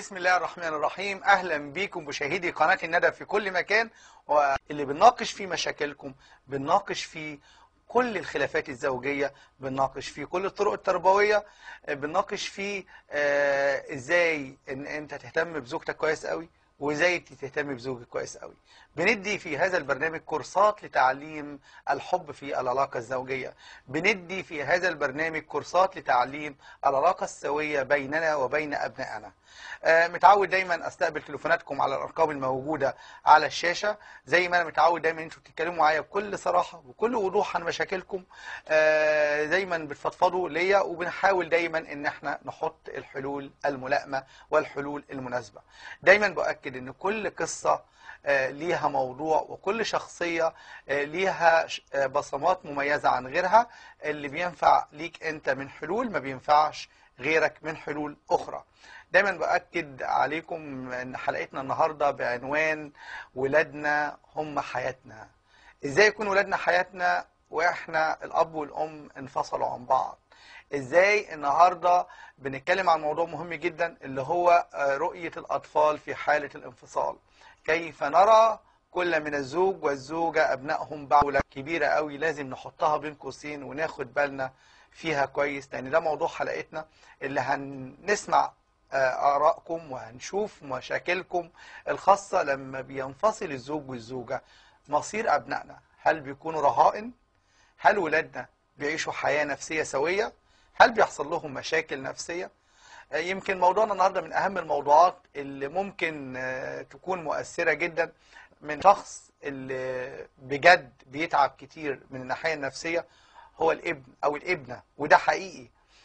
بسم الله الرحمن الرحيم اهلا بيكم مشاهدي قناه الندى في كل مكان واللي بنناقش فيه مشاكلكم بنناقش فيه كل الخلافات الزوجيه بنناقش فيه كل الطرق التربويه بنناقش فيه آه ازاي ان انت تهتم بزوجتك كويس قوي وازاي تهتم بزوجك كويس قوي بندي في هذا البرنامج كورسات لتعليم الحب في العلاقة الزوجية بندي في هذا البرنامج كورسات لتعليم العلاقة السوية بيننا وبين أبنائنا آه، متعود دايما استقبل تليفوناتكم على الارقام الموجوده على الشاشه زي ما انا متعود دايما انتوا تتكلموا معايا بكل صراحه وبكل وضوح عن مشاكلكم آه، دايما بتفضفضوا ليا وبنحاول دايما ان احنا نحط الحلول الملائمه والحلول المناسبه دايما باكد ان كل قصه آه، ليها موضوع وكل شخصية آه، ليها ش- آه، بصمات مميزة عن غيرها اللي بينفع ليك انت من حلول ما بينفعش غيرك من حلول أخرى دايما بأكد عليكم ان حلقتنا النهاردة بعنوان ولادنا هم حياتنا ازاي يكون ولادنا حياتنا واحنا الاب والام انفصلوا عن بعض ازاي النهارده بنتكلم عن موضوع مهم جدا اللي هو آه، رؤية الاطفال في حالة الانفصال كيف نرى كل من الزوج والزوجة ابنائهم بعولة كبيرة قوي لازم نحطها بين قوسين وناخد بالنا فيها كويس لان ده موضوع حلقتنا اللي هنسمع آه، آرائكم وهنشوف مشاكلكم الخاصة لما بينفصل الزوج والزوجة مصير أبنائنا هل بيكونوا رهائن؟ هل ولادنا بيعيشوا حياة نفسية سوية؟ هل بيحصل لهم مشاكل نفسية؟ آه، يمكن موضوعنا النهاردة من أهم الموضوعات اللي ممكن آه، تكون مؤثرة جدا من شخص اللي بجد بيتعب كتير من الناحية النفسية هو الابن أو الابنة وده حقيقي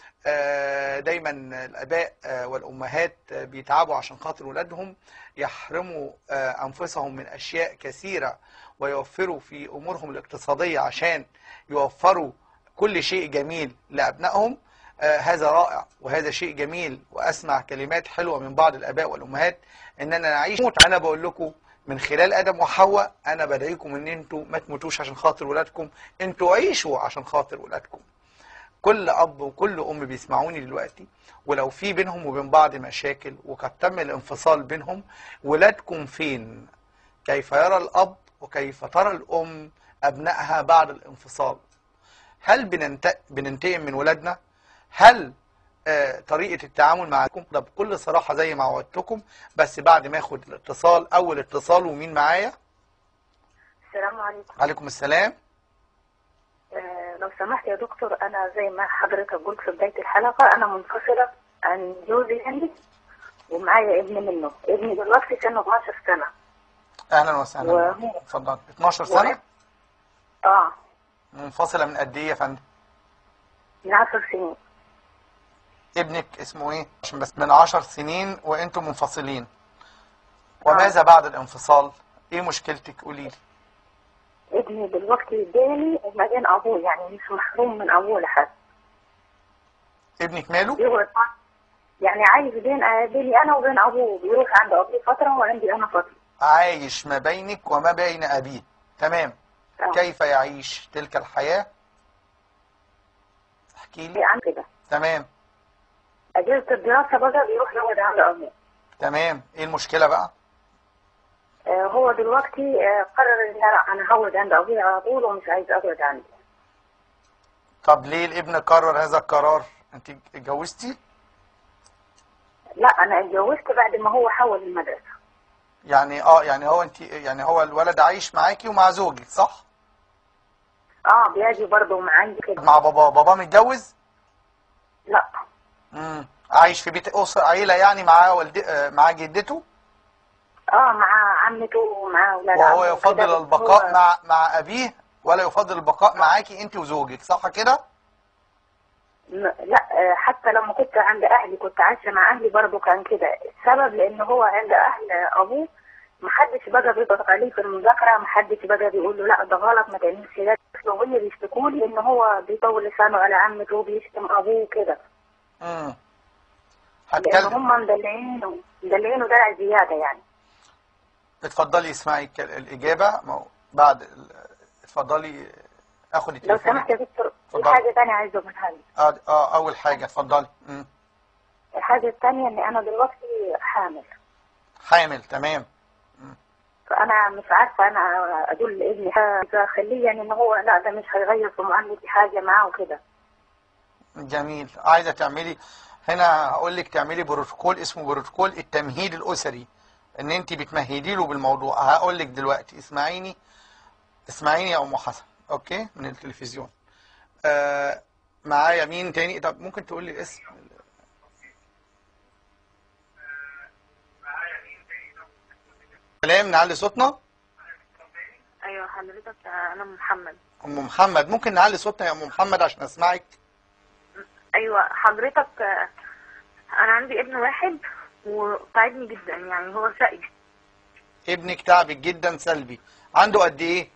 آه، دايما الاباء آه، والامهات آه، بيتعبوا عشان خاطر ولادهم يحرموا آه، انفسهم من اشياء كثيره ويوفروا في امورهم الاقتصاديه عشان يوفروا كل شيء جميل لابنائهم آه، هذا رائع وهذا شيء جميل واسمع كلمات حلوه من بعض الاباء والامهات اننا نعيش انا بقول لكم من خلال ادم وحواء انا بدعيكم ان انتوا ما تموتوش عشان خاطر ولادكم انتوا عيشوا عشان خاطر ولادكم كل اب وكل ام بيسمعوني دلوقتي ولو في بينهم وبين بعض مشاكل وقد تم الانفصال بينهم ولادكم فين كيف يرى الاب وكيف ترى الام ابنائها بعد الانفصال هل بننت... بننتقم من ولادنا هل آه طريقة التعامل معكم ده بكل صراحة زي ما عودتكم بس بعد ما اخد الاتصال اول اتصال ومين معايا السلام عليكم عليكم السلام آه لو سمحت يا دكتور انا زي ما حضرتك قلت في بدايه الحلقه انا منفصله عن جوزي يعني ومعايا ابن منه ابني دلوقتي سنه 12 سنه اهلا وسهلا وهو- اتفضل 12 سنة اه منفصلة من قد ايه يا فندم من 10 سنين ابنك اسمه ايه عشان بس من عشر سنين وانتم منفصلين وماذا بعد الانفصال ايه مشكلتك قولي لي ابني دلوقتي بيني وما بين ابوه يعني مش محروم من ابوه لحد ابنك ماله بيقعد مع- يعني عايز بين آه، بيني انا وبين ابوه بيروح عند ابوه فتره وعندي انا فتره عايش ما بينك وما بين ابيه تمام آه. كيف يعيش تلك الحياة احكي لي عن كده تمام اجازه الدراسه بقى بيروح يقعد عند ابوه تمام ايه المشكلة بقى آه، هو دلوقتي آه، قرر ان انا انا هقعد عند ابوي على طول ومش عايز اقعد عندي طب ليه الابن قرر هذا القرار انت اتجوزتي لا انا اتجوزت بعد ما هو حول المدرسه يعني اه يعني هو انت يعني هو الولد عايش معاكي ومع زوجك صح اه بيجي برضه معايا كده مع بابا بابا متجوز لا امم عايش في بيت اسره عيله يعني مع والد آه، مع جدته اه مع عمته ومع اولاد وهو عمه يفضل وكده. البقاء هو- مع مع ابيه ولا يفضل البقاء معاكي انت وزوجك صح كده م- لا آه، حتى لما كنت عند اهلي كنت عايشه مع اهلي برضه كان كده السبب لان هو عند اهل ابوه محدش بقى بيضغط عليه في المذاكره محدش بقى بيقول له لا ده غلط ما تعملش ده وهي بيشتكوا لي ان هو بيطول لسانه على عمته وبيشتم ابوه كده امم لان هتكلم هم مدلعينه مدلعينه دلع زياده يعني اتفضلي اسمعي الك- الاجابه ما هو بعد ال- اتفضلي اخد لو التليفون سمحت يا دكتور في اتفضل. حاجه تانية عايزه اقولها لك اه اه اول حاجه اتفضلي امم الحاجة التانية ان انا دلوقتي حامل حامل تمام فانا مش عارفة انا ادل ابني حاجة اخليه يعني ان هو لا ده مش هيغير في معاملتي حاجة معاه وكده جميل عايزه تعملي هنا هقول لك تعملي بروتوكول اسمه بروتوكول التمهيد الاسري ان انت بتمهدي له بالموضوع هقول لك دلوقتي اسمعيني اسمعيني يا ام حسن اوكي من التلفزيون آه معايا مين تاني طب ممكن تقول لي اسم سلام نعلي صوتنا ايوه حضرتك انا محمد ام محمد ممكن نعلي صوتنا يا ام محمد عشان اسمعك ايوه حضرتك آه، انا عندي ابن واحد وتعبني جدا يعني هو شقي ابنك تعبك جدا سلبي عنده قد ايه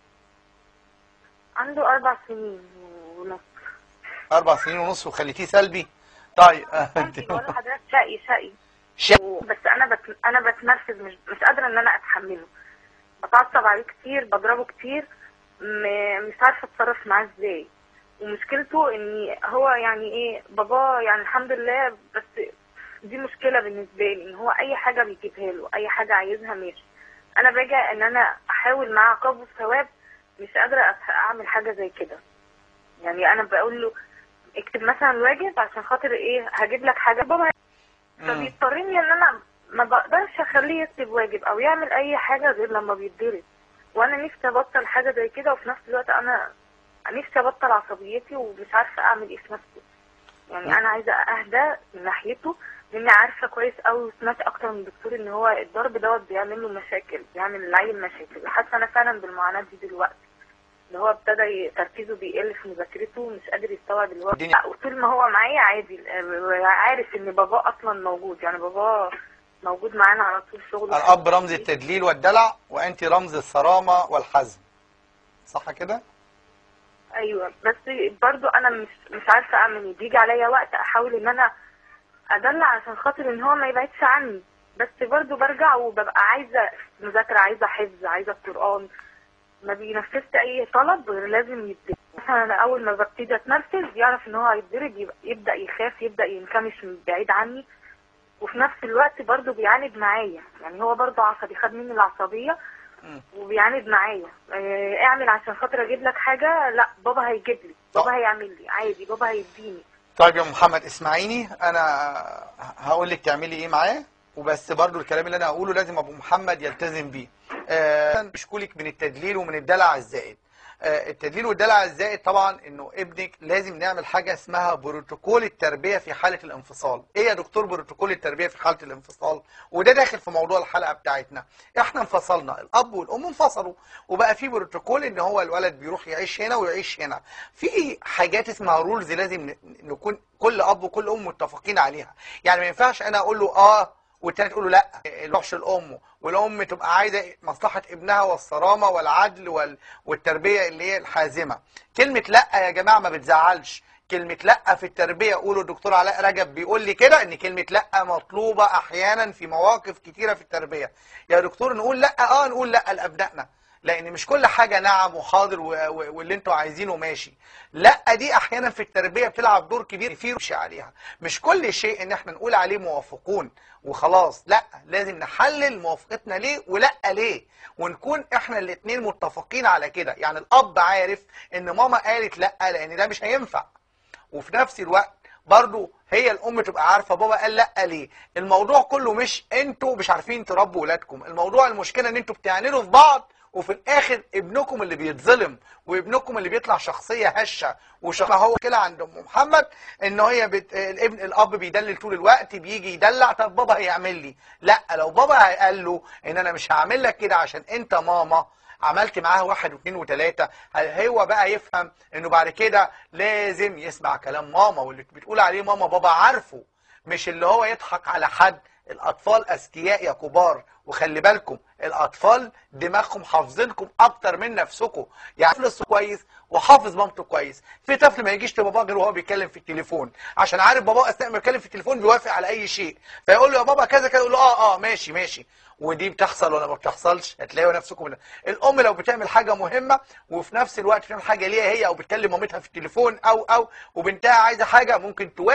عنده اربع سنين ونص اربع سنين ونص وخليتيه سلبي طيب بقول لحضرتك شقي شقي شا- بس انا بت... انا بتنرفز مش مش قادره ان انا اتحمله بتعصب عليه كتير بضربه كتير م... مش عارفه اتصرف معاه ازاي ومشكلته ان هو يعني ايه بابا يعني الحمد لله بس دي مشكله بالنسبه لي ان هو اي حاجه بيجيبها له اي حاجه عايزها ماشي انا باجي ان انا احاول معاه عقاب وثواب مش قادره أت- اعمل حاجه زي كده يعني انا بقول له اكتب مثلا واجب عشان خاطر ايه هجيب لك حاجه بابا مم. فبيضطرني ان انا ما بقدرش اخليه يكتب واجب او يعمل اي حاجه غير لما بيتضرب وانا نفسي ابطل حاجه زي كده وفي نفس الوقت انا نفسي ابطل عصبيتي ومش عارفه اعمل ايه في نفسي يعني انا عايزه اهدى من ناحيته لاني عارفه كويس قوي وسمعت اكتر من الدكتور ان هو الضرب دوت بيعمل له مشاكل بيعمل للعيل مشاكل حاسه انا فعلا بالمعاناه دي دلوقتي اللي هو ابتدى ي- تركيزه بيقل في مذاكرته مش قادر يستوعب اللي هو الدنيا- لا، وطول ما هو معايا عادي آه، عارف ان باباه اصلا موجود يعني باباه موجود معانا على طول شغل الاب رمز التدليل والدلع وانت رمز الصرامه والحزم صح كده ايوه بس برضو انا مش مش عارفه اعمل ايه بيجي عليا وقت احاول ان انا ادلع عشان خاطر ان هو ما يبعدش عني بس برضو برجع وببقى عايزه مذاكره عايزه حفظ عايزه القران ما بينفذش اي طلب غير لازم يتضرب مثلا أنا اول ما ببتدي اتنرفز يعرف ان هو هيتضرب يبقى- يبدا يخاف يبدا ينكمش من بعيد عني وفي نفس الوقت برضو بيعاند معايا يعني هو برضو عصبي خد مني العصبيه مم. وبيعاند معايا آه، اعمل عشان خاطر اجيب لك حاجه لا بابا هيجيب لي طب. بابا هيعمل لي عادي بابا هيديني طيب يا محمد اسمعيني انا هقول لك تعملي ايه معاه وبس برضو الكلام اللي انا هقوله لازم ابو محمد يلتزم بيه آه بشكولك من التدليل ومن الدلع الزائد آه التدليل والدلع الزائد طبعا انه ابنك لازم نعمل حاجه اسمها بروتوكول التربيه في حاله الانفصال ايه يا دكتور بروتوكول التربيه في حاله الانفصال وده داخل في موضوع الحلقه بتاعتنا احنا انفصلنا الاب والام انفصلوا وبقى في بروتوكول ان هو الولد بيروح يعيش هنا ويعيش هنا في حاجات اسمها رولز لازم ن- نكون كل اب وكل ام متفقين عليها يعني ما ينفعش انا اقول له اه والتاني تقول له لا يروحش لامه والام تبقى عايزه مصلحه ابنها والصرامه والعدل وال... والتربيه اللي هي الحازمه كلمه لا يا جماعه ما بتزعلش كلمة لا في التربية قولوا الدكتور علاء رجب بيقول لي كده ان كلمة لا مطلوبة احيانا في مواقف كتيرة في التربية يا دكتور نقول لا اه نقول لا لابنائنا لان مش كل حاجة نعم وحاضر و- و- واللي انتوا عايزينه ماشي لا دي احيانا في التربية بتلعب دور كبير في رشي عليها مش كل شيء ان احنا نقول عليه موافقون وخلاص لا لازم نحلل موافقتنا ليه ولا ليه ونكون احنا الاتنين متفقين على كده يعني الاب عارف ان ماما قالت لا لان ده مش هينفع وفي نفس الوقت برضو هي الام تبقى عارفه بابا قال لا ليه الموضوع كله مش انتوا مش عارفين تربوا ولادكم الموضوع المشكله ان انتوا بتعاندوا في بعض وفي الاخر ابنكم اللي بيتظلم وابنكم اللي بيطلع شخصيه هشه وشخصيه هو كده عند ام محمد ان هي بت... الابن الاب بيدلل طول الوقت بيجي يدلع طب بابا هيعمل لي لا لو بابا قال له ان انا مش هعمل لك كده عشان انت ماما عملت معاه واحد واثنين وثلاثة هو بقى يفهم انه بعد كده لازم يسمع كلام ماما واللي بتقول عليه ماما بابا عارفه مش اللي هو يضحك على حد الاطفال اذكياء يا كبار وخلي بالكم الاطفال دماغهم حافظينكم اكتر من نفسكم يعني طفل كويس وحافظ مامته كويس في طفل ما يجيش لباباه غير وهو بيتكلم في التليفون عشان عارف باباه اثناء ما بيتكلم في التليفون بيوافق على اي شيء فيقول له يا بابا كذا كذا يقول له اه اه ماشي ماشي ودي بتحصل ولا ما بتحصلش هتلاقوا نفسكم من... الام لو بتعمل حاجه مهمه وفي نفس الوقت بتعمل حاجه ليها هي او بتكلم مامتها في التليفون او او وبنتها عايزه حاجه ممكن توافق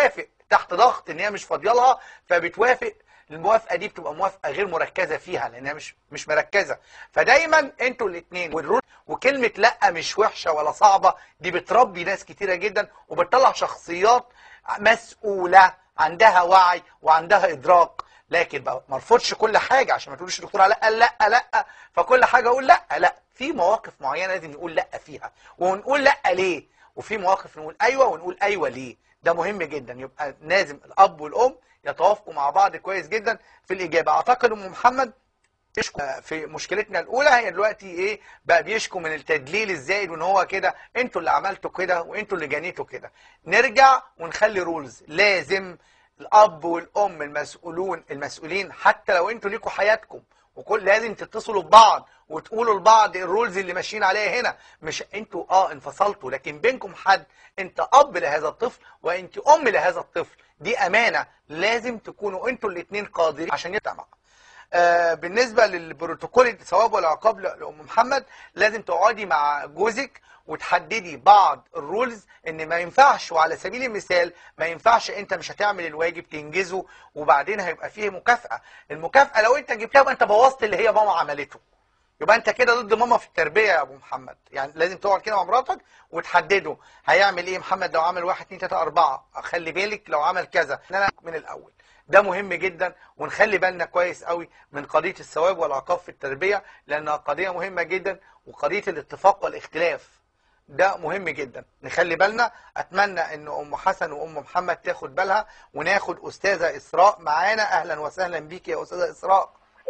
تحت ضغط ان هي مش فاضيه لها فبتوافق الموافقه دي بتبقى موافقه غير مركزه فيها لانها مش مش مركزه فدايما انتوا الاثنين والرول وكلمه لا مش وحشه ولا صعبه دي بتربي ناس كتيره جدا وبتطلع شخصيات مسؤوله عندها وعي وعندها ادراك لكن بقى ما ارفضش كل حاجه عشان ما تقولش الدكتوره لا لا لا فكل حاجه اقول لا لا في مواقف معينه لازم نقول لا فيها ونقول لا ليه وفي مواقف نقول ايوه ونقول ايوه ليه ده مهم جدا يبقى لازم الاب والام يتوافقوا مع بعض كويس جدا في الاجابه اعتقد ام محمد تشكو في مشكلتنا الاولى هي دلوقتي ايه بقى بيشكو من التدليل الزايد وان هو كده انتوا اللي عملتوا كده وانتوا اللي جنيتوا كده نرجع ونخلي رولز لازم الاب والام المسؤولون المسؤولين حتى لو انتوا ليكوا حياتكم وكل لازم تتصلوا ببعض وتقولوا لبعض الرولز اللي ماشيين عليها هنا مش انتوا اه انفصلتوا لكن بينكم حد انت اب لهذا الطفل وانت ام لهذا الطفل دي امانه لازم تكونوا انتوا الاثنين قادرين عشان يتمع آه بالنسبه للبروتوكول الثواب والعقاب ل- لام محمد لازم تقعدي مع جوزك وتحددي بعض الرولز ان ما ينفعش وعلى سبيل المثال ما ينفعش انت مش هتعمل الواجب تنجزه وبعدين هيبقى فيه مكافاه المكافاه لو انت جبتها يبقى انت بوظت اللي هي ماما عملته يبقى انت كده ضد ماما في التربيه يا ابو محمد يعني لازم تقعد كده مع مراتك وتحدده هيعمل ايه محمد لو عمل واحد اتنين تلاته اربعه خلي بالك لو عمل كذا إن انا من الاول ده مهم جدا ونخلي بالنا كويس قوي من قضيه الثواب والعقاب في التربيه لانها قضيه مهمه جدا وقضيه الاتفاق والاختلاف ده مهم جدا نخلي بالنا اتمنى ان ام حسن وام محمد تاخد بالها وناخد استاذه اسراء معانا اهلا وسهلا بيك يا استاذه اسراء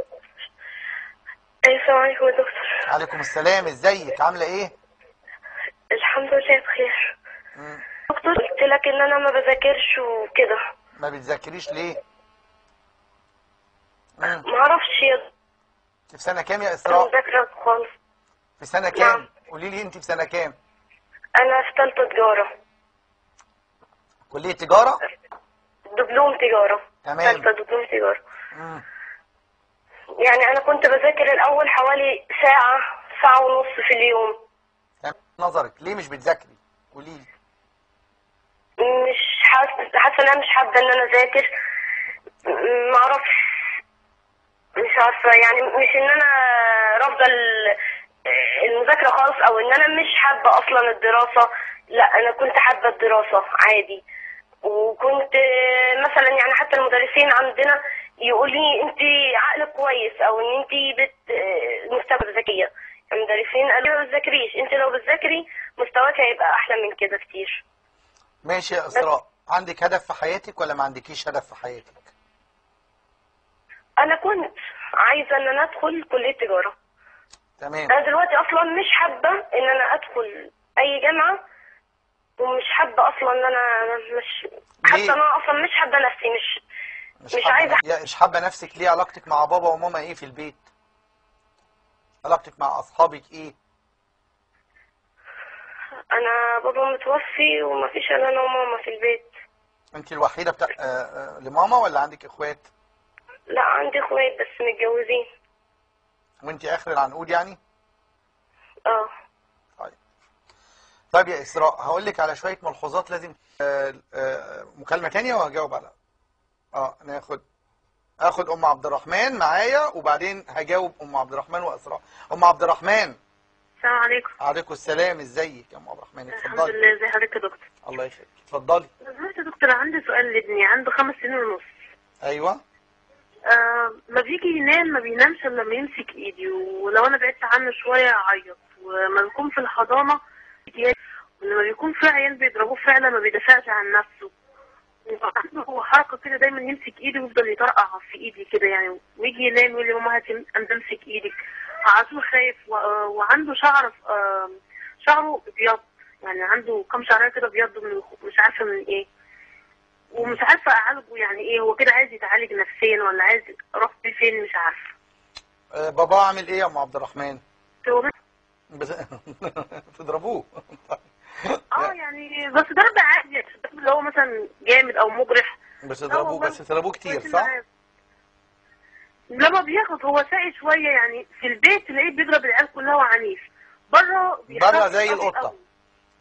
أي السلام عليكم يا دكتور عليكم السلام ازيك عامله ايه الحمد لله بخير مم. دكتور قلت لك ان انا ما بذاكرش وكده ما بتذاكريش ليه مم. ما اعرفش يا انت في سنه كام يا دكتور اسراء مذاكرة خالص في سنه كام نعم. قولي لي انت في سنه كام انا في ثالثة تجارة كليه تجاره دبلوم تجارة تمام. ثالثة دبلوم تجارة مم. يعني انا كنت بذاكر الاول حوالي ساعة ساعة ونص في اليوم تمام. نظرك ليه مش بتذاكري قولي لي مش حاسة حاسة ان انا مش حابة ان انا اذاكر م- ما اعرفش مش عارفة يعني مش ان انا رافضة ال- المذاكرة خالص او ان انا مش حابة اصلا الدراسة لا انا كنت حابة الدراسة عادي وكنت مثلا يعني حتى المدرسين عندنا يقول لي انت عقلك كويس او ان انت بت مستوى ذكية المدرسين قالوا لي ما بتذاكريش انت لو بتذاكري مستواك هيبقى احلى من كده كتير ماشي يا اسراء عندك هدف في حياتك ولا ما عندكيش هدف في حياتك انا كنت عايزه ان انا ادخل كليه تجاره تمام انا دلوقتي اصلا مش حابه ان انا ادخل اي جامعه ومش حابه اصلا ان انا مش حاسه ليه؟ ان انا اصلا مش حابه نفسي مش مش حابة عايزة- يا- مش حابه نفسك ليه علاقتك مع بابا وماما ايه في البيت علاقتك مع اصحابك ايه انا بابا متوفي ومفيش الا انا وماما في البيت انت الوحيده بتاع آه، آه، لماما ولا عندك اخوات لا عندي اخوات بس متجوزين وانت اخر العنقود يعني اه طيب طيب يا اسراء هقول لك على شويه ملحوظات لازم آه، آه، مكالمه تانية وهجاوب على اه ناخد اخد ام عبد الرحمن معايا وبعدين هجاوب ام عبد الرحمن واسراء ام عبد الرحمن السلام عليكم عليكم السلام ازيك يا ام عبد الرحمن الحمد اتفضلي لله ازي حضرتك يا دكتور الله يخليك اتفضلي دلوقتي يا دكتور عندي سؤال لابني عنده خمس سنين ونص ايوه آه ما بيجي ينام ما بينامش الا لما يمسك ايدي ولو انا بعدت عنه شويه يعيط ولما بيكون في الحضانه ولما بيكون في عيال بيضربوه فعلا ما بيدافعش عن نفسه عنده هو حركه كده دايما يمسك ايدي ويفضل يطرقع في ايدي كده يعني ويجي ينام يقول لي ماما هاتي انا امسك ايدك على طول خايف و- آه، وعنده شعر في- آه، شعره ابيض يعني عنده كم شعريه كده ابيض من مش عارفه من ايه ومش عارفه اعالجه يعني ايه هو كده عايز يتعالج نفسيا ولا عايز اروح بيه فين مش عارفه آه، بابا عامل ايه يا ام عبد الرحمن هو بت- بتضربوه اه يعني بس ضرب عادي الضرب اللي هو مثلا جامد او مجرح بتضربوه والله. بس تضربوه كتير كويس صح معاه. لما بياخد هو ساقي شويه يعني في البيت تلاقيه بيضرب العيال كلها وعنيف بره بيخاف بره زي قوي القطة. قوي.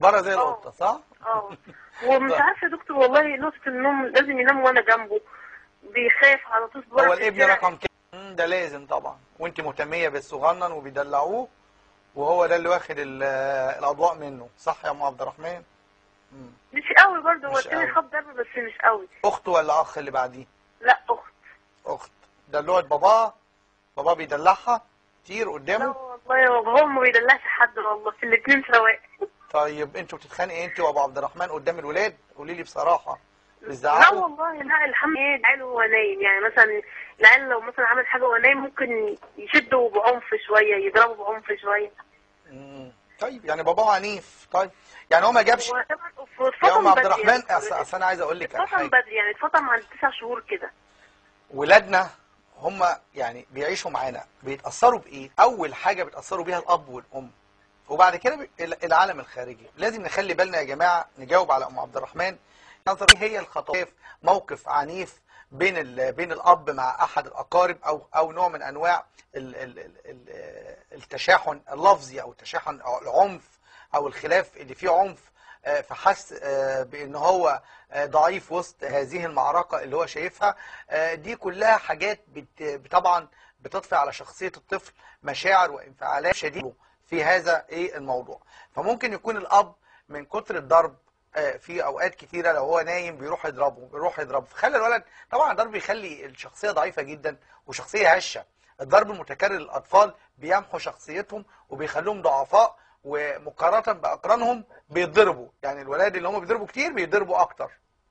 بره زي القطه صح اه ومش عارفه يا دكتور والله نقطه النوم لازم ينام وانا جنبه بيخاف على طول هو بره في الابن الشارع. رقم كام مم، ده لازم طبعا وانت مهتميه بالصغنن وبيدلعوه وهو ده اللي واخد ال- الاضواء منه صح يا ام عبد الرحمن مم. مش قوي برضه هو مش التاني قوي. خد ضرب بس مش قوي اخته ولا اخ اللي بعديه لا اخت اخت دلوعت باباه باباه بيدلعها كتير لا قدامه والله هو ما بيدلعش حد والله في الاتنين سواء طيب انتوا بتتخانقي انت وابو عبد الرحمن قدام الولاد قولي لي بصراحه لا بتزعقوا والله لا الحمد لله العيال وهو نايم يعني مثلا العيال لو مثلا عمل حاجه وهو نايم ممكن يشده بعنف شويه يضربه بعنف شويه مم. طيب يعني باباه عنيف طيب يعني هو ما جابش هو طبعا يا اتفطم ام عبد بدري الرحمن يعني. أصل أصل انا عايز اقول لك على اتفطم حاجه بدري يعني اتفطم عند تسع شهور كده ولادنا هم يعني بيعيشوا معانا بيتاثروا بايه اول حاجه بيتاثروا بيها الاب والام وبعد كده بي- ال- العالم الخارجي لازم نخلي بالنا يا جماعه نجاوب على ام عبد الرحمن نظر ايه هي الخطوات موقف عنيف بين ال- بين الاب مع احد الاقارب او او نوع من انواع ال- ال- ال- ال- التشاحن اللفظي او التشاحن أو العنف او الخلاف اللي فيه عنف آه، فحس آه، بان هو آه، ضعيف وسط هذه المعركه اللي هو شايفها آه، دي كلها حاجات بت- طبعا بتطفي على شخصيه الطفل مشاعر وانفعالات شديده في هذا ايه الموضوع فممكن يكون الاب من كتر الضرب آه، في اوقات كتيره لو هو نايم بيروح يضربه بيروح يضربه فخلى الولد طبعا الضرب بيخلي الشخصيه ضعيفه جدا وشخصيه هشه الضرب المتكرر للاطفال بيمحو شخصيتهم وبيخليهم ضعفاء ومقارنه باقرانهم بيتضربوا يعني الولاد اللي هم بيضربوا كتير بيضربوا اكتر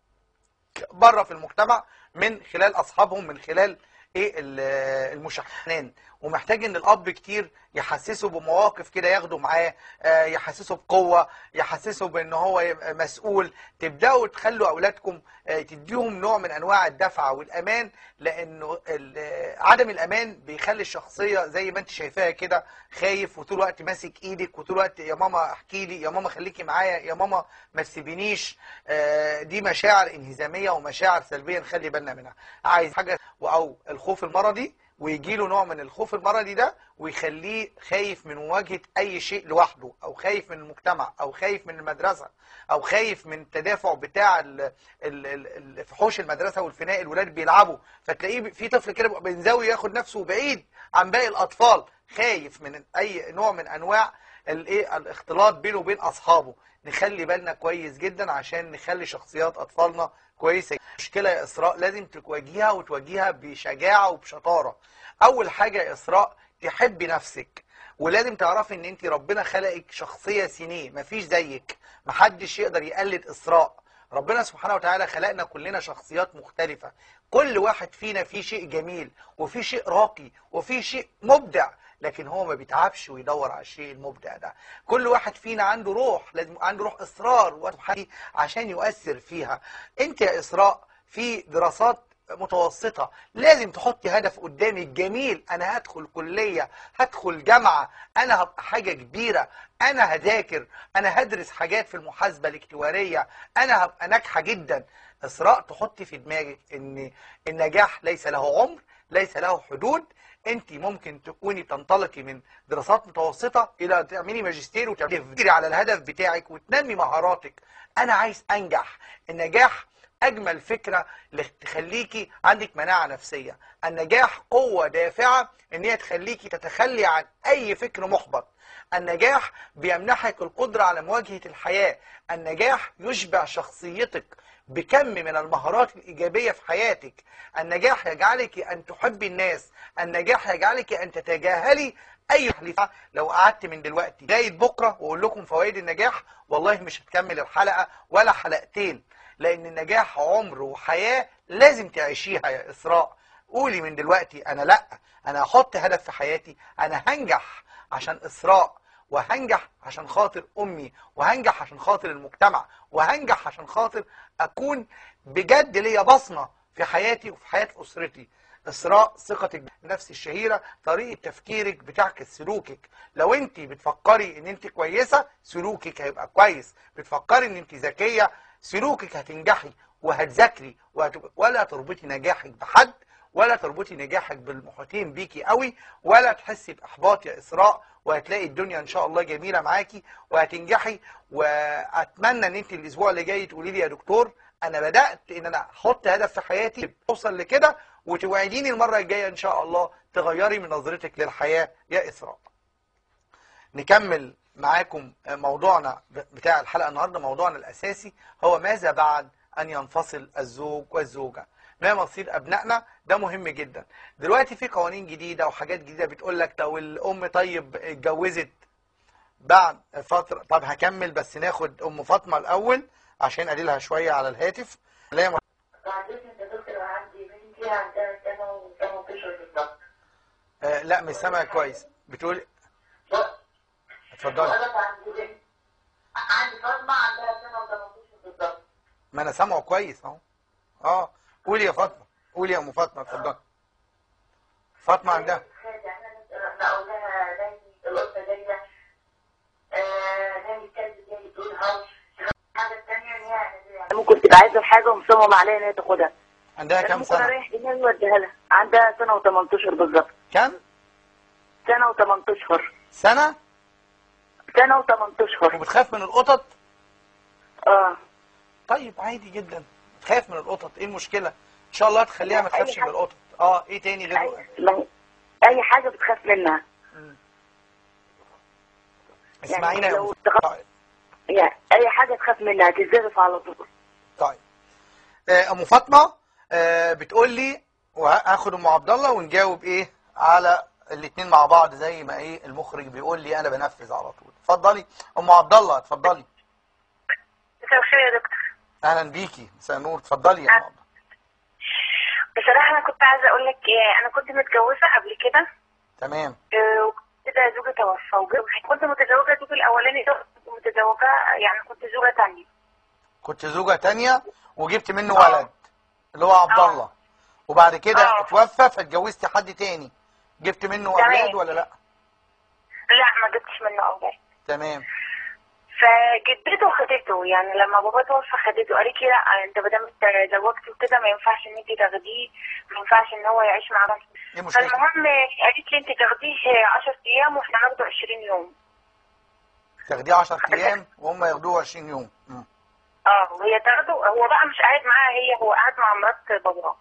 بره في المجتمع من خلال اصحابهم من خلال ايه ال- المشحنين ومحتاج ان الاب كتير يحسسه بمواقف كده ياخده معاه آه، يحسسه بقوه يحسسه بان هو يبقى مسؤول تبداوا تخلوا اولادكم آه، تديهم نوع من انواع الدفعه والامان لانه ال- آه، عدم الامان بيخلي الشخصيه زي ما انت شايفاها كده خايف وطول الوقت ماسك ايدك وطول الوقت يا ماما احكي لي يا ماما خليكي معايا يا ماما ما تسيبينيش آه، دي مشاعر انهزاميه ومشاعر سلبيه نخلي بالنا منها عايز حاجه او الخوف المرضي ويجي له نوع من الخوف المرضي ده ويخليه خايف من مواجهه اي شيء لوحده او خايف من المجتمع او خايف من المدرسه او خايف من التدافع بتاع ال- ال- ال- ال- فحوش المدرسه والفناء الولاد بيلعبوا فتلاقيه في طفل كده بيبقى بينزوي ياخد نفسه بعيد عن باقي الاطفال خايف من اي نوع من انواع الايه الاختلاط بينه وبين اصحابه نخلي بالنا كويس جدا عشان نخلي شخصيات اطفالنا كويسه مشكله يا اسراء لازم تواجهها وتواجهها بشجاعه وبشطاره اول حاجه يا اسراء تحبي نفسك ولازم تعرفي ان انت ربنا خلقك شخصيه سينيه مفيش زيك محدش يقدر يقلد اسراء ربنا سبحانه وتعالى خلقنا كلنا شخصيات مختلفة كل واحد فينا فيه شيء جميل وفيه شيء راقي وفيه شيء مبدع لكن هو ما بيتعبش ويدور على الشيء المبدع ده كل واحد فينا عنده روح لازم عنده روح إصرار وسبحانه عشان يؤثر فيها انت يا إسراء في دراسات متوسطة لازم تحطي هدف قدامك جميل انا هدخل كلية هدخل جامعة انا هبقى حاجة كبيرة انا هذاكر انا هدرس حاجات في المحاسبة الاكتوارية انا هبقى ناجحة جدا اسراء تحطي في دماغك ان النجاح ليس له عمر ليس له حدود انت ممكن تكوني تنطلقي من دراسات متوسطة الى تعملي ماجستير وتفكري على الهدف بتاعك وتنمي مهاراتك انا عايز انجح النجاح اجمل فكره اللي تخليكي عندك مناعه نفسيه النجاح قوه دافعه ان هي تخليكي تتخلي عن اي فكر محبط النجاح بيمنحك القدره على مواجهه الحياه النجاح يشبع شخصيتك بكم من المهارات الإيجابية في حياتك النجاح يجعلك أن تحبي الناس النجاح يجعلك أن تتجاهلي أي حلفة لو قعدت من دلوقتي لغاية بكرة وأقول لكم فوائد النجاح والله مش هتكمل الحلقة ولا حلقتين لأن النجاح عمر وحياة لازم تعيشيها يا إسراء قولي من دلوقتي أنا لأ أنا هحط هدف في حياتي أنا هنجح عشان إسراء وهنجح عشان خاطر امي وهنجح عشان خاطر المجتمع وهنجح عشان خاطر اكون بجد ليا بصمه في حياتي وفي حياه اسرتي اسراء ثقتك بالنفس الشهيره طريقه تفكيرك بتعكس سلوكك لو انت بتفكري ان انت كويسه سلوكك هيبقى كويس بتفكري ان انت ذكيه سلوكك هتنجحي وهتذاكري وهتبقى ولا تربطي نجاحك بحد ولا تربطي نجاحك بالمحيطين بيكي قوي ولا تحسي باحباط يا اسراء وهتلاقي الدنيا ان شاء الله جميله معاكي وهتنجحي واتمنى ان انت الاسبوع اللي جاي تقولي لي يا دكتور انا بدات ان انا احط هدف في حياتي اوصل لكده وتوعديني المره الجايه ان شاء الله تغيري من نظرتك للحياه يا اسراء نكمل معاكم موضوعنا بتاع الحلقه النهارده موضوعنا الاساسي هو ماذا بعد ان ينفصل الزوج والزوجه ما مصير ابنائنا ده مهم جدا دلوقتي في قوانين جديده وحاجات جديده بتقول لك لو الام طيب اتجوزت بعد فتره طب هكمل بس ناخد ام فاطمه الاول عشان اديلها شويه على الهاتف لا يا بعدين يا دكتور عندي بنتي عندها سنة و18 بالظبط. آه لا مش سامع كويس بتقول لا، اتفضلي أنا عندي بنت عندي فاطمة عندها سنة و18 بالظبط. ما انا سامعه كويس اهو اه قولي يا فاطمه قولي يا ام فاطمه اتفضلي فاطمه عندها خالد احنا نقول لها نايم القطة جاية آه، نايم الكلب جاي تقول هاوش. الحاجة التانية إن هي ممكن تبقى عايزه حاجه ومصممه عليها ان هي تاخدها عندها كام ممكن سنه اريح دماغي واديها لها عندها سنه و18 بالظبط كام سنه و18 سنه سنه و18 وبتخاف من القطط اه طيب عادي جدا تخاف من القطط ايه المشكله ان شاء الله تخليها ما لا، أي تخافش من حاجة. القطط اه ايه تاني غير اي ما- اي حاجه بتخاف منها اسمعينا يا لو أم تخاف- طيب يعني اي حاجه تخاف منها تتزرف على طول طيب آه، ام فاطمه آه، بتقول لي وهاخد ام عبد الله ونجاوب ايه على الاثنين مع بعض زي ما ايه المخرج بيقول لي انا بنفذ على طول اتفضلي ام عبد الله اتفضلي مساء الخير يا دكتور اهلا بيكي مساء النور اتفضلي يا ام عبد الله بصراحة أنا كنت عايزة أقول لك إيه، أنا كنت متجوزة قبل كده تمام آه، وكده زوجي توفى وج- كنت متزوجة زوجي الأولاني ده كنت متزوجة يعني كنت زوجة تانية كنت زوجة تانية وجبت منه ولد اللي هو عبد الله وبعد كده آه. اتوفى فاتجوزتي حد تاني جبت منه تمام. اولاد ولا لا لا ما جبتش منه أولاد تمام فجدته خدته يعني لما بابا توفى خدته قالت لي لا انت ما دام اتزوجت وكده ما ينفعش ان انت تاخديه ما ينفعش ان هو يعيش معانا ايه المشكله فالمهم قالت لي انت تاخديه 10 ايام واحنا ناخده 20 يوم تاخديه 10 ايام وهم ياخدوه 20 يوم مم. اه وهي تاخده هو بقى مش قاعد معاها هي هو قاعد مع مرات باباه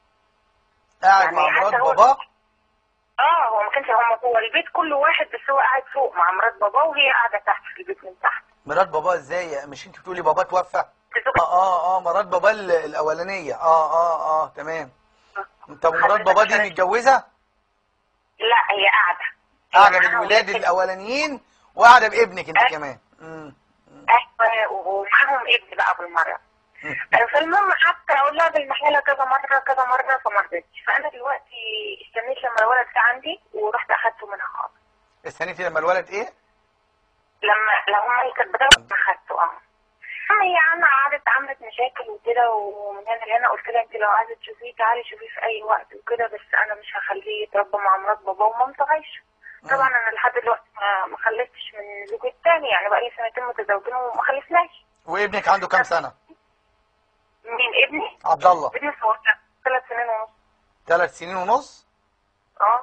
قاعد يعني مع حتى مرات هو- باباه اه هو ما كانش هم هو البيت كله واحد بس هو قاعد فوق مع مرات باباه وهي قاعده تحت في البيت من تحت مرات باباه ازاي مش انت بتقولي باباه توفى اه اه اه مرات باباه ال- الاولانيه اه اه اه تمام انت مرات باباه دي متجوزه لا هي قاعده قاعده هي معاها بالولاد ولاد- الاولانيين وقاعده بابنك انت أيوة. كمان مم. ايوه ومعاهم ابن بقى بالمره فالمهم حتى اقول لها بالمحاله كذا مره كذا مره فما رضتش فانا دلوقتي استنيت لما الولد ده عندي ورحت اخدته منها خالص استنيتي لما الولد ايه لما لما هي كانت بدأت اخدته اه هي عم قعدت عملت مشاكل وكده ومن هنا لهنا قلت لها انت لو عايزه تشوفيه تعالي شوفيه في اي وقت وكده بس انا مش هخليه يتربى مع مرات باباه ومامته عايشه طبعا انا لحد دلوقتي ما ما خلفتش من زوجي التاني يعني بقالي سنتين متزوجين وما خلفناش وابنك عنده كام سنه مين ابني؟ عبد الله ابني صغير ثلاث سنين ونص ثلاث سنين ونص اه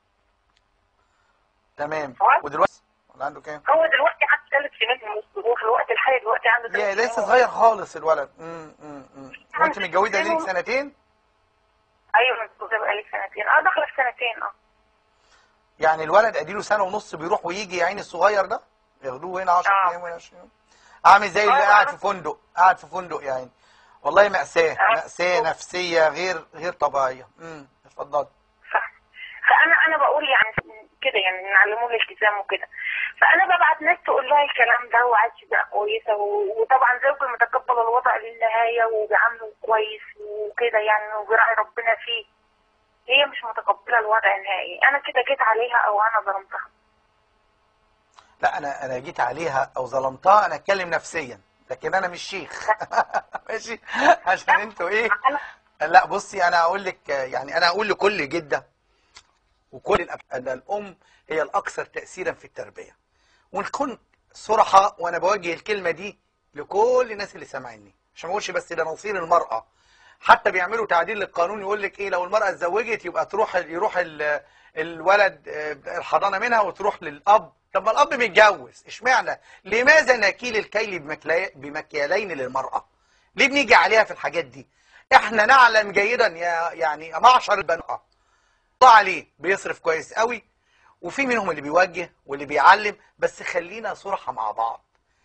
تمام هو- ودلوقتي ولا عنده كام هو دلوقتي عنده ثلاث سنين ونص هو في الوقت الحالي دلوقتي عنده ثلاث يا سنين لسه ونص. صغير خالص الولد امم امم أمم. وانت متجوزه ليك سنتين ايوه متجوزه بقالي سنتين اه داخله في سنتين اه يعني الولد اديله سنه ونص بيروح ويجي يا عيني الصغير ده ياخدوه هنا 10 آه. ايام وهنا 20 يوم عامل زي اللي آه، قاعد آه. في فندق قاعد في فندق يعني والله مأساة آه. مأساة نفسية غير غير طبيعية امم اتفضل ف- فانا انا بقول يعني كده يعني نعلموه الالتزام وكده فانا ببعت ناس تقول لها الكلام ده وعايش بقى كويسه و- وطبعا زوجي متقبل الوضع للنهايه وبيعامله كويس وكده يعني وبيراعي ربنا فيه هي مش متقبله الوضع النهائي انا كده جيت عليها او انا ظلمتها لا انا انا جيت عليها او ظلمتها انا اتكلم نفسيا لكن انا مش شيخ ماشي عشان انتوا ايه انا لا بصي انا اقول لك يعني انا اقول لكل جده وكل الأب ان الام هي الاكثر تاثيرا في التربيه ونكون صراحه وانا بوجه الكلمه دي لكل الناس اللي سامعيني عشان ما اقولش بس ده نصير المراه حتى بيعملوا تعديل للقانون يقول لك ايه لو المراه اتزوجت يبقى تروح يروح ال- الولد آه، الحضانه منها وتروح للاب طب ما الاب متجوز اشمعنى لماذا نكيل الكيل بمكلا- بمكيالين للمراه ليه بنيجي عليها في الحاجات دي احنا نعلم جيدا يا يعني يا معشر البنات الله عليه بيصرف كويس قوي وفي منهم اللي بيوجه واللي بيعلم بس خلينا صراحة مع بعض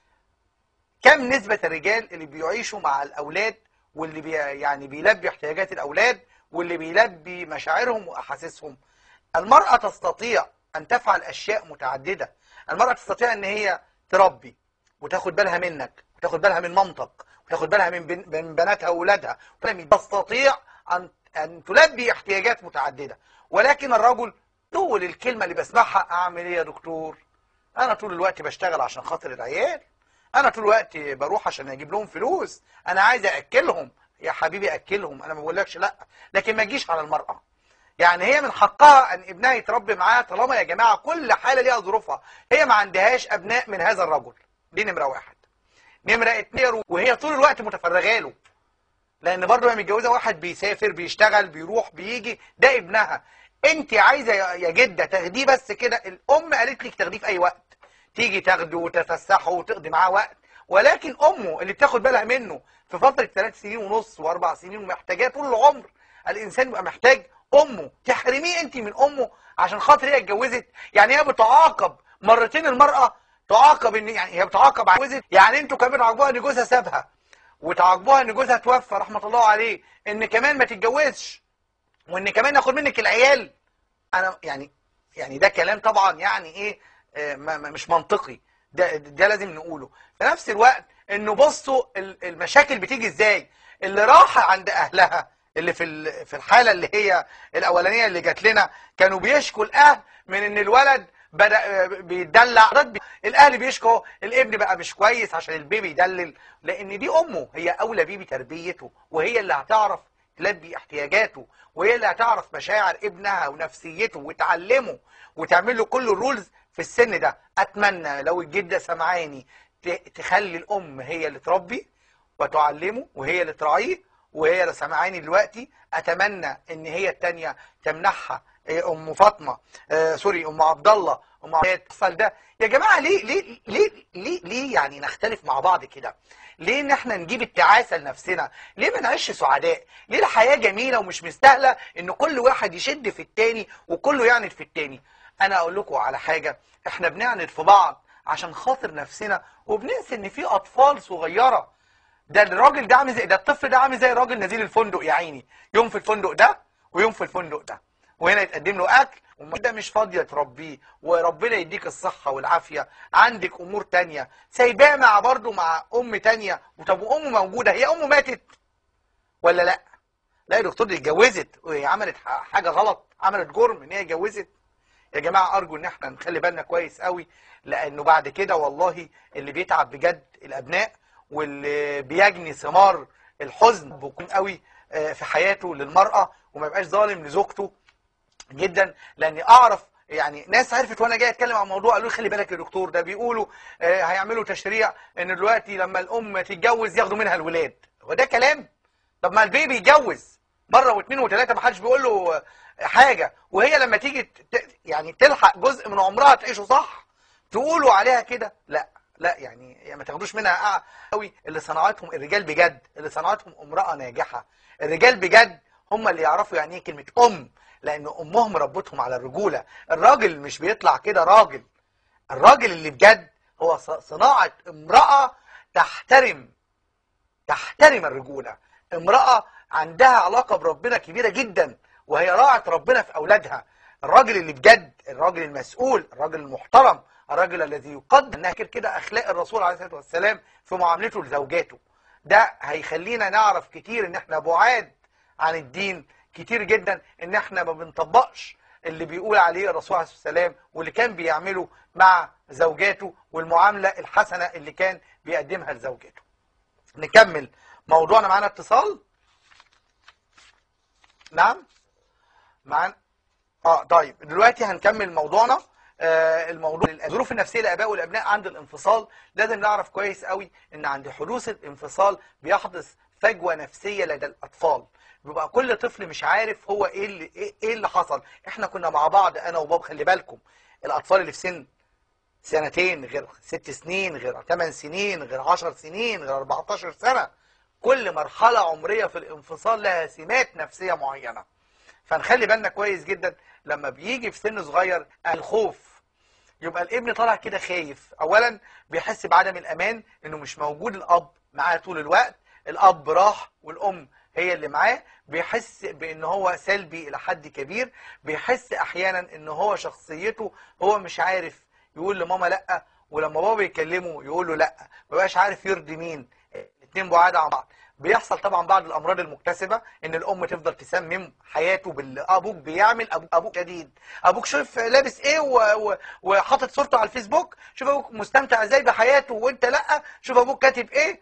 كم نسبة الرجال اللي بيعيشوا مع الأولاد واللي بي يعني بيلبي احتياجات الأولاد واللي بيلبي مشاعرهم وأحاسيسهم المرأة تستطيع أن تفعل أشياء متعددة المرأة تستطيع أن هي تربي وتاخد بالها منك وتاخد بالها من مامتك وتاخد بالها من, بن من بناتها وولادها تستطيع أن أن تلبي احتياجات متعددة ولكن الرجل طول الكلمة اللي بسمعها أعمل إيه يا دكتور أنا طول الوقت بشتغل عشان خاطر العيال أنا طول الوقت بروح عشان أجيب لهم فلوس أنا عايز أأكلهم يا حبيبي أكلهم أنا ما بقولكش لأ لكن ما تجيش على المرأة يعني هي من حقها ان ابنها يتربي معاها طالما يا جماعه كل حاله ليها ظروفها هي ما عندهاش ابناء من هذا الرجل دي نمره واحد نمره اتنين وهي طول الوقت متفرغه له لان برضه هي متجوزه واحد بيسافر بيشتغل بيروح بيجي ده ابنها انت عايزه يا يا جده تاخديه بس كده الام قالت لك تاخديه في اي وقت تيجي تاخده وتفسحه وتقضي معاه وقت ولكن امه اللي بتاخد بالها منه في فتره ثلاث سنين ونص واربع سنين ومحتاجاه طول العمر الانسان بيبقى محتاج امه تحرميه انت من امه عشان خاطر هي اتجوزت يعني هي بتعاقب مرتين المراه تعاقب ان يعني هي بتعاقب على جوزها يعني انتوا كمان تعاقبوها ان جوزها سابها وتعاقبوها ان جوزها توفى رحمه الله عليه ان كمان ما تتجوزش وان كمان ناخد منك العيال انا يعني يعني ده كلام طبعا يعني ايه آه، ما ما- مش منطقي ده ده لازم نقوله في نفس الوقت انه بصوا ال- المشاكل بتيجي ازاي اللي راح عند اهلها اللي في ال- في الحاله اللي هي الاولانيه اللي جات لنا كانوا بيشكوا الاهل من ان الولد بدا آه، بيدلع رد- الاهل بيشكوا الابن بقى مش كويس عشان البيبي يدلل لان دي امه هي اولى بيه بتربيته وهي اللي هتعرف تلبي احتياجاته وهي اللي هتعرف مشاعر ابنها ونفسيته وتعلمه وتعمل له كل الرولز في السن ده اتمنى لو الجده سمعاني ت- تخلي الام هي اللي تربي وتعلمه وهي اللي تراعيه وهي اللي سمعاني دلوقتي اتمنى ان هي التانية تمنحها إيه، ام فاطمه آه سوري ام عبد الله ام عبد الطفل ده يا جماعه ليه ليه ليه ليه ليه يعني نختلف مع بعض كده ليه ان احنا نجيب التعاسه لنفسنا ليه ما نعيش سعداء ليه الحياه جميله ومش مستاهله ان كل واحد يشد في التاني وكله يعند في التاني انا اقول لكم على حاجه احنا بنعند في بعض عشان خاطر نفسنا وبننسى ان في اطفال صغيره ده الراجل ده عامل زي ده الطفل ده عامل زي الراجل نزيل الفندق يا عيني يوم في الفندق ده ويوم في الفندق ده وهنا يتقدم له اكل وده مش فاضيه تربيه وربنا يديك الصحه والعافيه عندك امور تانية سايباه مع برضه مع ام تانية وطب وامه موجوده هي امه ماتت ولا لا لا يا دكتور دي اتجوزت وهي عملت ح- حاجه غلط عملت جرم ان هي اتجوزت يا جماعه ارجو ان احنا نخلي بالنا كويس قوي لانه بعد كده والله اللي بيتعب بجد الابناء واللي بيجني ثمار الحزن بيكون قوي آه، في حياته للمراه وما يبقاش ظالم لزوجته جدا لاني اعرف يعني ناس عرفت وانا جاي اتكلم عن الموضوع قالوا لي خلي بالك يا دكتور ده بيقولوا آه، هيعملوا تشريع ان دلوقتي لما الام تتجوز ياخدوا منها الولاد هو ده كلام طب ما البيبي يتجوز مره واثنين وثلاثه ما حدش بيقول له آه، حاجه وهي لما تيجي ت- يعني تلحق جزء من عمرها تعيشه صح تقولوا عليها كده لا لا يعني يعني ما تاخدوش منها قوي اللي صنعتهم الرجال بجد اللي صنعتهم امراه ناجحه الرجال بجد هم اللي يعرفوا يعني ايه كلمه ام لان امهم ربتهم على الرجوله الراجل مش بيطلع كده راجل الراجل اللي بجد هو ص- صناعه امراه تحترم تحترم الرجوله امراه عندها علاقه بربنا كبيره جدا وهي راعت ربنا في اولادها الراجل اللي بجد الراجل المسؤول الراجل المحترم الراجل الذي يقدم انها كده كده اخلاق الرسول عليه الصلاه والسلام في معاملته لزوجاته ده هيخلينا نعرف كتير ان احنا بعاد عن الدين كتير جدا ان احنا ما بنطبقش اللي بيقول عليه الرسول عليه الصلاه والسلام واللي كان بيعمله مع زوجاته والمعامله الحسنه اللي كان بيقدمها لزوجاته نكمل موضوعنا معانا اتصال نعم معانا اه طيب دلوقتي هنكمل موضوعنا آه الموضوع الظروف النفسيه للاباء والابناء عند الانفصال لازم نعرف كويس قوي ان عند حدوث الانفصال بيحدث فجوه نفسيه لدى الاطفال بيبقى كل طفل مش عارف هو ايه اللي ايه إيه اللي حصل احنا كنا مع بعض انا وبابا خلي بالكم الاطفال اللي في سن سنتين غير ست سنين غير ثمان سنين غير عشر سنين غير 14 سنة كل مرحلة عمرية في الانفصال لها سمات نفسية معينة فنخلي بالنا كويس جدا لما بيجي في سن صغير الخوف يبقى الابن طالع كده خايف اولا بيحس بعدم الامان انه مش موجود الاب معاه طول الوقت الاب راح والام هي اللي معاه بيحس بان هو سلبي الى حد كبير بيحس احيانا ان هو شخصيته هو مش عارف يقول لماما لا ولما بابا يكلمه يقول له لا مبقاش عارف يرضي مين الاثنين بعاد عن بعض بيحصل طبعا بعض الامراض المكتسبه ان الام تفضل تسمم حياته باللي ابوك بيعمل أبو ابوك شديد ابوك شوف لابس ايه و- و- وحاطط صورته على الفيسبوك شوف ابوك مستمتع ازاي بحياته وانت لا شوف ابوك كاتب ايه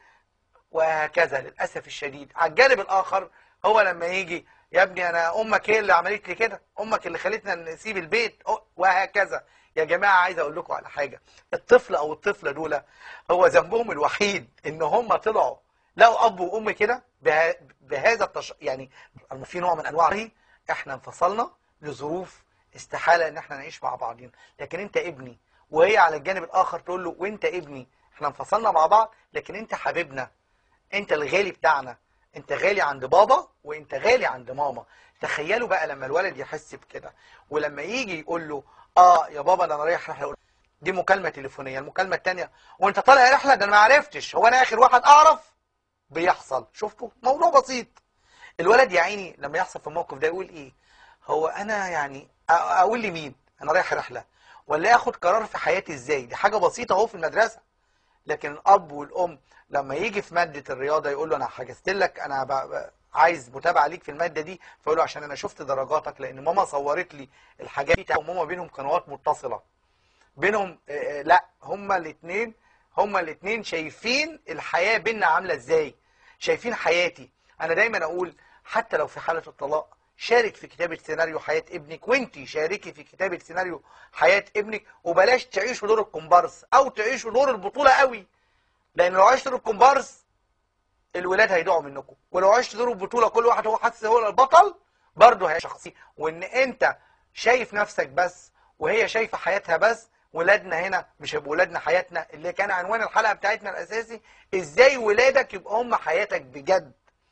وهكذا للاسف الشديد على الجانب الاخر هو لما يجي يا ابني انا امك هي اللي عملت لي كده امك اللي خلتنا نسيب البيت أو- وهكذا يا جماعه عايز اقول لكم على حاجه الطفل او الطفله دول هو ذنبهم الوحيد ان هم طلعوا لقوا اب وام كده به- بهذا التش... يعني في نوع من انواع دي احنا انفصلنا لظروف استحاله ان احنا نعيش مع بعضين لكن انت ابني وهي على الجانب الاخر تقول له وانت ابني احنا انفصلنا مع بعض لكن انت حبيبنا انت الغالي بتاعنا انت غالي عند بابا وانت غالي عند ماما تخيلوا بقى لما الولد يحس بكده ولما يجي يقول له اه يا بابا ده انا رايح رحله يقول دي مكالمه تليفونيه المكالمه الثانيه وانت طالع رحله ده انا ما عرفتش هو انا اخر واحد اعرف بيحصل شفتوا موضوع بسيط الولد يا عيني لما يحصل في الموقف ده يقول ايه هو انا يعني أ- اقول لمين انا رايح رحله ولا اخد قرار في حياتي ازاي دي حاجه بسيطه اهو في المدرسه لكن الاب والام لما يجي في ماده الرياضه يقول له انا حجزت لك انا ب... ب... عايز متابعه ليك في الماده دي فيقول له عشان انا شفت درجاتك لان ماما صورت لي الحاجات دي وماما بينهم قنوات متصله بينهم آه، آه، لا هما الاثنين هما الاثنين شايفين الحياه بينا عامله ازاي شايفين حياتي انا دايما اقول حتى لو في حاله الطلاق شارك في كتابه سيناريو حياه ابنك وانتي شاركي في كتابه سيناريو حياه ابنك وبلاش تعيشوا دور الكومبارس او تعيشوا دور البطوله قوي لان لو عشت دور الكومبارس الولاد هيضيعوا منكم ولو عشت دور البطوله كل واحد هو حاسس هو البطل برضه هي شخصي وان انت شايف نفسك بس وهي شايفه حياتها بس ولادنا هنا مش هيبقوا ولادنا حياتنا اللي كان عنوان الحلقه بتاعتنا الاساسي ازاي ولادك يبقوا هم حياتك بجد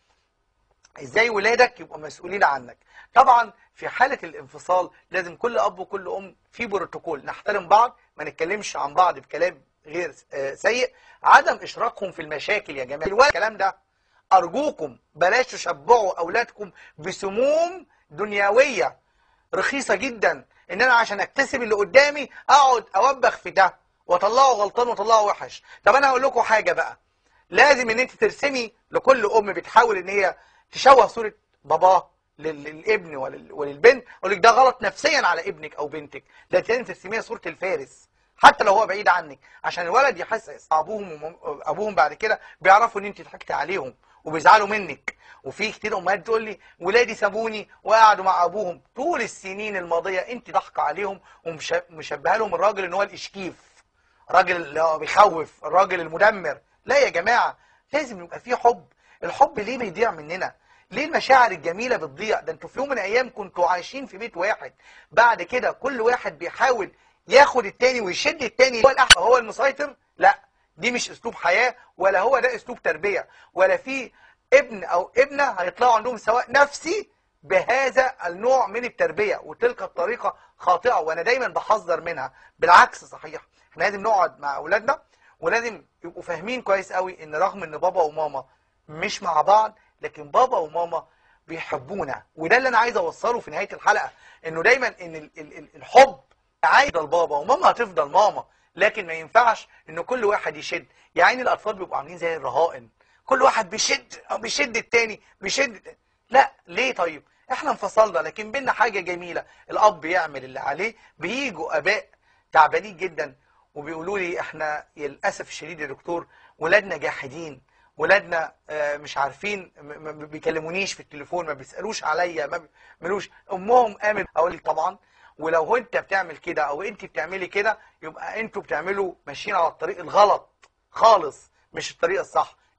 ازاي ولادك يبقوا مسؤولين عنك طبعا في حالة الانفصال لازم كل اب وكل ام في بروتوكول نحترم بعض ما نتكلمش عن بعض بكلام غير آه، سيء عدم اشراكهم في المشاكل يا جماعه الولد الكلام ده ارجوكم بلاش تشبعوا اولادكم بسموم دنيويه رخيصه جدا ان انا عشان اكتسب اللي قدامي اقعد اوبخ في ده واطلعه غلطان واطلعه وحش طب انا هقول لكم حاجه بقى لازم ان انت ترسمي لكل ام بتحاول ان هي تشوه صوره باباه لل- للابن ولل- وللبنت اقول لك ده غلط نفسيا على ابنك او بنتك لازم ترسميها صوره الفارس حتى لو هو بعيد عنك عشان الولد يحس ابوهم ومم- ابوهم بعد كده بيعرفوا ان انت ضحكتي عليهم وبيزعلوا منك وفي كتير امهات تقول لي ولادي سابوني وقعدوا مع ابوهم طول السنين الماضيه انت ضحكه عليهم ومشبهه لهم الراجل ان هو الاشكيف راجل اللي هو بيخوف الراجل المدمر لا يا جماعه لازم يبقى في حب الحب ليه بيضيع مننا ليه المشاعر الجميله بتضيع ده انتوا في يوم من الايام كنتوا عايشين في بيت واحد بعد كده كل واحد بيحاول ياخد التاني ويشد التاني هو الأح- هو المسيطر لا دي مش اسلوب حياه ولا هو ده اسلوب تربيه ولا في ابن او ابنه هيطلعوا عندهم سواء نفسي بهذا النوع من التربيه وتلك الطريقه خاطئه وانا دايما بحذر منها بالعكس صحيح احنا لازم نقعد مع اولادنا ولازم يبقوا فاهمين كويس قوي ان رغم ان بابا وماما مش مع بعض لكن بابا وماما بيحبونا وده اللي انا عايز اوصله في نهايه الحلقه انه دايما ان ال- ال- ال- الحب عايز بابا وماما هتفضل ماما لكن ما ينفعش ان كل واحد يشد يعني الاطفال بيبقوا عاملين زي الرهائن كل واحد بيشد او بيشد التاني بيشد التاني. لا ليه طيب احنا انفصلنا لكن بينا حاجه جميله الاب يعمل اللي عليه بييجوا اباء تعبانين جدا وبيقولوا لي احنا للاسف الشديد يا دكتور ولادنا جاحدين ولادنا آه، مش عارفين م- م- ما بيكلمونيش في التليفون ما بيسالوش عليا ما بيعملوش امهم قامت اقول لك طبعا ولو انت بتعمل كده او انت بتعملي كده يبقى انتوا بتعملوا ماشيين على الطريق الغلط خالص مش الطريق الصح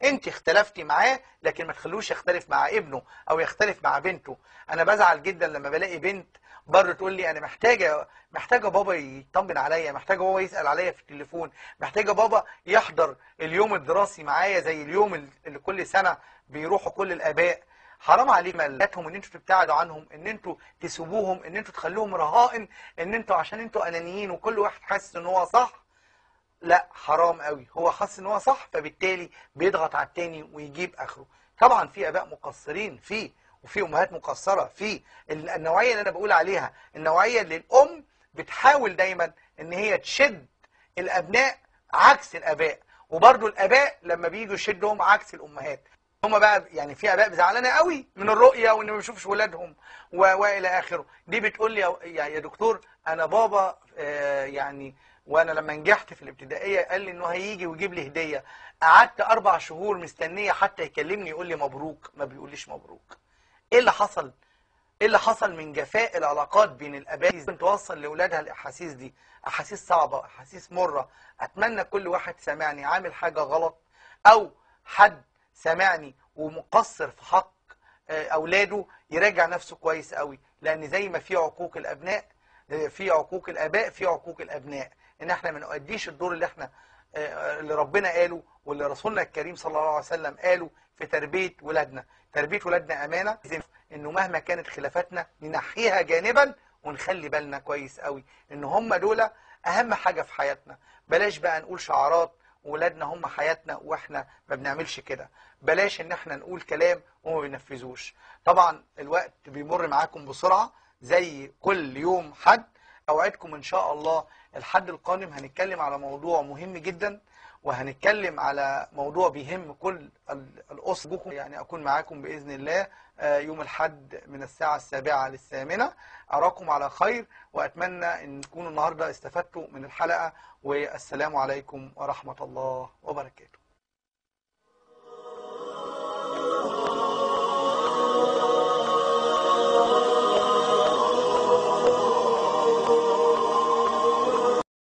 انت اختلفتي معاه لكن ما تخلوش يختلف مع ابنه او يختلف مع بنته انا بزعل جدا لما بلاقي بنت بره تقول لي انا محتاجه محتاجه بابا يطمن عليا محتاجه بابا يسال عليا في التليفون محتاجه بابا يحضر اليوم الدراسي معايا زي اليوم اللي كل سنه بيروحوا كل الاباء حرام عليكم ملاتهم ان انتوا تبتعدوا عنهم ان انتوا تسيبوهم ان انتوا تخلوهم رهائن ان انتوا عشان انتوا انانيين وكل واحد حاسس ان هو صح لا حرام قوي هو حاسس ان هو صح فبالتالي بيضغط على التاني ويجيب اخره طبعا في اباء مقصرين فيه وفي امهات مقصره في ال- النوعيه اللي انا بقول عليها النوعيه اللي الام بتحاول دايما ان هي تشد الابناء عكس الاباء وبرضو الاباء لما بييجوا يشدهم عكس الامهات هما بقى يعني في اباء زعلانه قوي من الرؤيه وان ما بيشوفش ولادهم و... والى اخره دي بتقول لي يا- يا يا دكتور انا بابا آه يعني وانا لما نجحت في الابتدائيه قال لي انه هيجي ويجيب لي هديه قعدت اربع شهور مستنيه حتى يكلمني يقول لي مبروك ما بيقوليش مبروك ايه اللي حصل ايه اللي حصل من جفاء العلاقات بين الاباء لازم توصل لاولادها الاحاسيس دي احاسيس صعبه احاسيس مره اتمنى كل واحد سامعني عامل حاجه غلط او حد سامعني ومقصر في حق آه، اولاده يراجع نفسه كويس قوي لان زي ما في عقوق الابناء آه، في عقوق الاباء في عقوق الابناء ان احنا ما نؤديش الدور اللي احنا آه، اللي ربنا قاله واللي رسولنا الكريم صلى الله عليه وسلم قاله في تربيه ولادنا تربيه ولادنا امانه لازم انه مهما كانت خلافاتنا ننحيها جانبا ونخلي بالنا كويس قوي ان هم دول اهم حاجه في حياتنا بلاش بقى نقول شعارات ولادنا هم حياتنا واحنا ما بنعملش كده بلاش ان احنا نقول كلام وما بننفذوش طبعا الوقت بيمر معاكم بسرعه زي كل يوم حد اوعدكم ان شاء الله الحد القادم هنتكلم على موضوع مهم جدا وهنتكلم على موضوع بيهم كل ال- الأسر يعني أكون معاكم بإذن الله آه، يوم الحد من الساعة السابعة للثامنة أراكم على خير وأتمنى أن تكونوا النهاردة استفدتوا من الحلقة والسلام عليكم ورحمة الله وبركاته